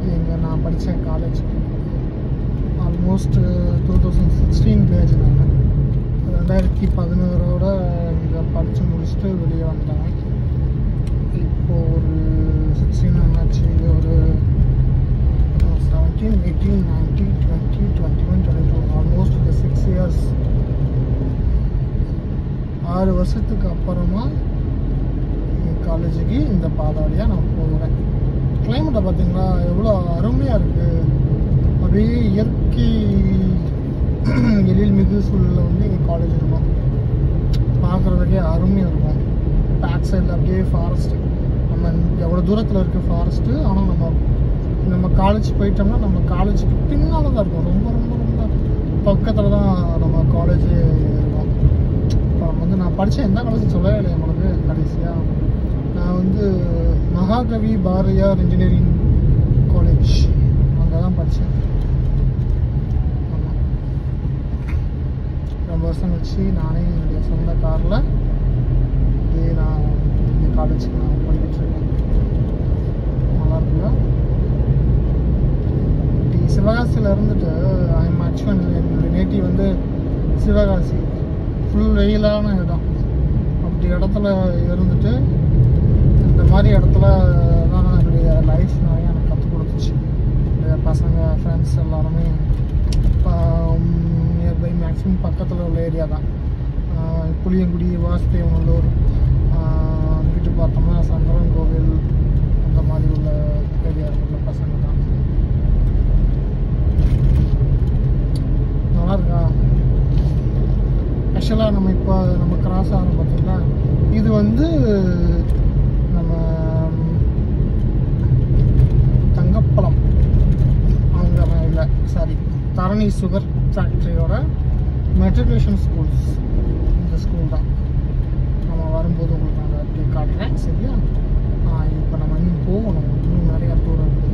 எங்கள் நான் படித்த college almost two thousand sixteen page நான் ரெண்டாயிரத்தி பதினோரோட இங்கே படித்து முடிச்சுட்டு வெளியே வந்தேன் இப்போ ஒரு சிக்ஸ்டீன் ஆச்சு ஒரு seventeen eighteen nineteen twenty twenty one twenty two almost ஒரு சிக்ஸ் இயர்ஸ் ஆறு வருஷத்துக்கு அப்புறமா காலேஜுக்கு இந்த பாதாளியாக நான் போகிறேன் கிளைமேட்டை பார்த்தீங்களா எவ்வளோ அருமையாக இருக்குது அப்படியே இயற்கை எழில் மிகு சூழலில் வந்து எங்கள் காலேஜ் இருக்கும் பார்க்குறதுக்கே அருமையாக இருக்கும் பேக் சைடில் அப்படியே ஃபாரஸ்ட்டு நம்ம எவ்வளோ தூரத்தில் இருக்குது ஃபாரஸ்ட்டு ஆனால் நம்ம நம்ம காலேஜ் போயிட்டோம்னா நம்ம காலேஜுக்கு பின்னால் தான் இருக்கும் ரொம்ப ரொம்ப ரொம்ப பக்கத்தில் தான் நம்ம காலேஜ் இருக்கும் இப்போ வந்து நான் படித்தேன் எந்த காலேஜ் சொல்லவே இல்லை உங்களுக்கு கடைசியாக நான் வந்து மகாகவி பாரதியார் இன்ஜினியரிங் காலேஜ் அங்கே தான் படித்தேன் ஆமாம் ரொம்ப வருஷம் கழிச்சு நானே என்னுடைய சொந்த காரில் இதே நான் இந்த காலேஜுக்கு நான் போய்கிட்டு இருக்கேன் நல்லா இருக்குல்ல இப்படி சிவகாசியில் இருந்துட்டு ஐம் ஆக்சுவல் என்னுடைய நேட்டிவ் வந்து சிவகாசி ஃபுல் வெயிலான இடம் அப்படி இடத்துல இருந்துட்டு இந்த மாதிரி இடத்துல தான் என்னுடைய லைஃப் நிறைய எனக்கு கற்றுக் கொடுத்துச்சு இந்த பசங்க ஃப்ரெண்ட்ஸ் எல்லாருமே நியர்பை மேக்ஸிமம் பக்கத்தில் உள்ள ஏரியா தான் ஆஹ் புளியங்குடி வாசுதேவநல்லூர் ஆஹ் அங்கிட்டு பார்த்தோம்னா சங்கரன் கோவில் அந்த மாதிரி உள்ள ஏரியா உள்ள பசங்க தான் நல்லா இருக்கா ஆக்சுவலாக நம்ம இப்போ நம்ம கிராஸ் ஆகிறோம் பார்த்தீங்களா இது வந்து நம்ம ம், தங்கப்பழம் அவங்க இல்லை சாரி தரணி சுகர் ஃபேக்ட்ரியோட மெட்ரிகுலேஷன் ஸ்கூல்ஸ் இந்த ஸ்கூல் தான் நம்ம வரும்போது உங்களுக்கு நாங்கள் அப்படியே காட்டுறேன் சரியா இப்போ நம்ம இன்னும் போகணும் இன்னும் நிறையா தூரம் இருக்குது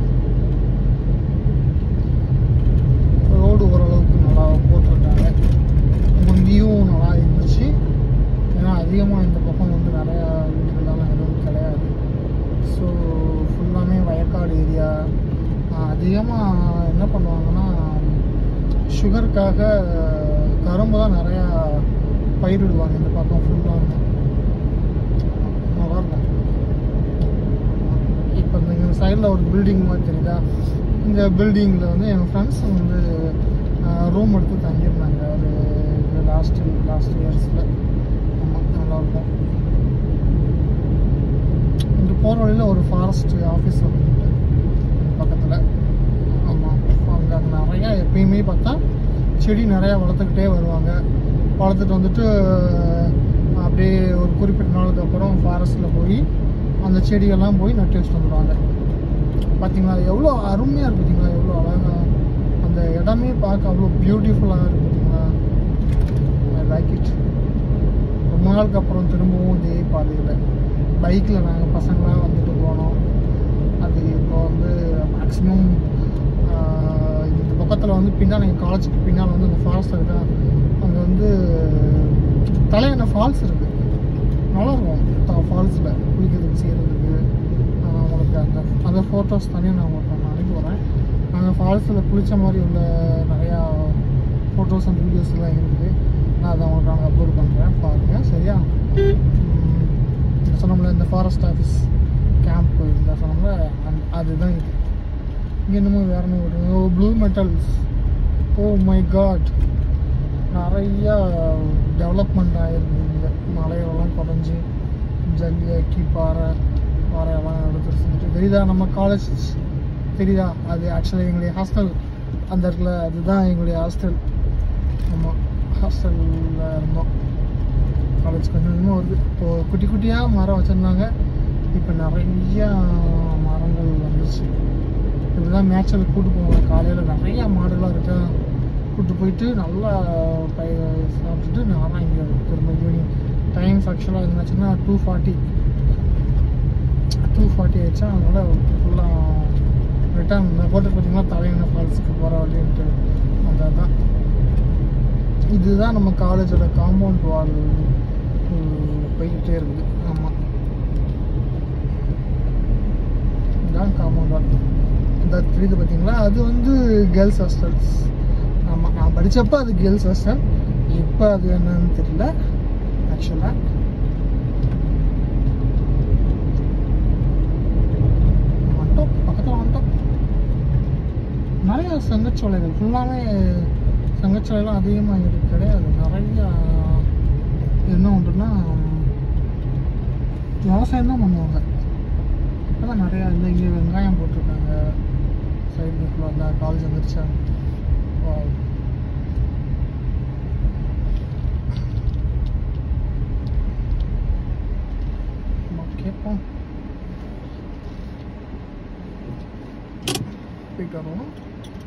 ரோடு ஓரளவுக்கு நல்லா போட்டிருக்காங்க முந்தியும் நல்லா இருந்துச்சு ஏன்னா அதிகமாக இந்த பக்கம் வந்து நிறையா வீடுகள்லாம் எதுவும் கிடையாது ஸோ ஃபுல்லாமே வயக்காடு ஏரியா அதிகமாக என்ன பண்ணுவாங்கன்னா சுகருக்காக கரும்பு தான் நிறையா பயிரிடுவாங்க இந்த பக்கம் ஃபுல்லாக நல்லா இருக்கும் இப்போ இந்த இந்த சைடில் ஒரு பில்டிங் மாதிரி தெரியுதா இந்த பில்டிங்கில் வந்து என் ஃப்ரெண்ட்ஸ் வந்து ரூம் எடுத்து தங்கியிருந்தாங்க ஒரு லாஸ்ட் லாஸ்ட் இயர்ஸில் ஆமாம் நல்லாயிருக்கும் இங்கே போகிற வழியில் ஒரு ஃபாரஸ்ட் ஆஃபீஸ் வந்துருக்கு பக்கத்தில் ஆமாம் அங்கே அங்கே நிறையா எப்பயுமே பார்த்தா செடி நிறையா வளர்த்துக்கிட்டே வருவாங்க வளர்த்துட்டு வந்துட்டு அப்படியே ஒரு குறிப்பிட்ட நாளுக்கு அப்புறம் ஃபாரஸ்ட்டில் போய் அந்த செடியெல்லாம் போய் நட்டு வச்சுட்டு வந்துடுவாங்க பார்த்தீங்களா எவ்வளோ அருமையாக இருக்கு பார்த்தீங்களா எவ்வளோ அழகாக அந்த இடமே பார்க்க அவ்வளோ பியூட்டிஃபுல்லாக இருக்கு பார்த்தீங்களா ஐ லைக் இட் ரொம்ப நாளுக்கு அப்புறம் திரும்பவும் இதே பாதையில் பைக்கில் நாங்கள் பசங்களாம் வந்துட்டு போனோம் அது இப்போ வந்து மேக்ஸிமம் இந்த பக்கத்தில் வந்து பின்னால் எங்கள் காலேஜுக்கு பின்னால் வந்து இந்த ஃபால்ஸ் இருக்கா அங்கே வந்து தலையணை ஃபால்ஸ் இருக்குது நல்லாயிருக்கும் ஃபால்ஸில் குளிக்கிறதுக்கு செய்கிறதுக்கு உங்களுக்கு அந்த அந்த ஃபோட்டோஸ் தனியாக நான் உங்களுக்கு நான் அனுப்பி வரேன் நாங்கள் ஃபால்ஸில் குளித்த மாதிரி உள்ள நிறையா ஃபோட்டோஸ் அண்ட் வீடியோஸ் எல்லாம் இருக்குது நான் அதை உங்களுக்கு நாங்கள் அப்லோட் பண்ணுறேன் பாருங்கள் சரியா உம், இந்த சொன்னோம்ல இந்த ஃபாரஸ்ட் ஆஃபீஸ் கேம்ப் இந்த சொன்னோம்ல அந்த அதுதான் இது இங்கே என்னமோ வேற என்ன ஒரு blue metals oh my god நிறையா டெவலப்மெண்ட் ஆகிருக்கு இங்கே மலையெல்லாம் குறைஞ்சி ஜல்லியாக்கி பாறை பாறையெல்லாம் எடுத்து செஞ்சுட்டு தெரியுதா நம்ம காலேஜ் தெரியுதா அது ஆக்சுவலாக எங்களுடைய ஹாஸ்டல் அந்த இடத்துல அதுதான் எங்களுடைய ஹாஸ்டல் ஆமாம் ஹாஸ்டலில் இருந்தோம் காலேஜ் கொஞ்சம் கொஞ்சமாக வருது இப்போது குட்டி குட்டியாக மரம் வச்சுருந்தாங்க இப்போ நிறைய மரங்கள் வந்துச்சு இப்படிதான் மேட்சில் கூட்டு போவாங்க காலையில் நிறைய மாடுலாம் இருக்கா கூட்டு போயிட்டு நல்லா பய சாப்பிட்டுட்டு நான் இங்கே திரும்ப ஈவினிங் டைம்ஸ் ஆக்சுவலாக இருந்துச்சுன்னா டூ ஃபார்ட்டி டூ ஃபார்ட்டி ஆயிடுச்சா அதனால் ஃபுல்லாக ரிட்டர்ன் இந்த போட்டு பார்த்தீங்கன்னா தலையணை ஃபால்ஸுக்கு போகிற வழின்ட்டு அந்த தான் இதுதான் நம்ம காலேஜோட காம்பவுண்ட் வால் போய்கிட்டே இருக்குது ஆமாம் இதுதான் காம்பவுண்ட் வால் இந்த தெரியுது பார்த்தீங்களா அது வந்து கேர்ள்ஸ் ஹாஸ்டல்ஸ் ஆமாம் நான் படித்தப்போ அது கேர்ள்ஸ் ஹாஸ்டல் இப்போ அது என்னன்னு தெரியல ஆக்சுவலாக வந்துட்டோம் பக்கத்தில் வந்துட்டோம் நிறைய சங்கச்சோலைகள் ஃபுல்லாகவே சங்கச்சோலைலாம் அதிகமாக இருக்கு கிடையாது நிறைய என்ன உண்டுன்னா விவசாயம் தான் பண்ணுவாங்க அதான் நிறையா இந்த இங்கே வெங்காயம் போட்டிருக்காங்க சைடில் ஃபுல்லாக இருந்தால் காலேஜ் வந்துருச்சா Wow. நம்ம கேட்போம் போயிட்டு வருவோம்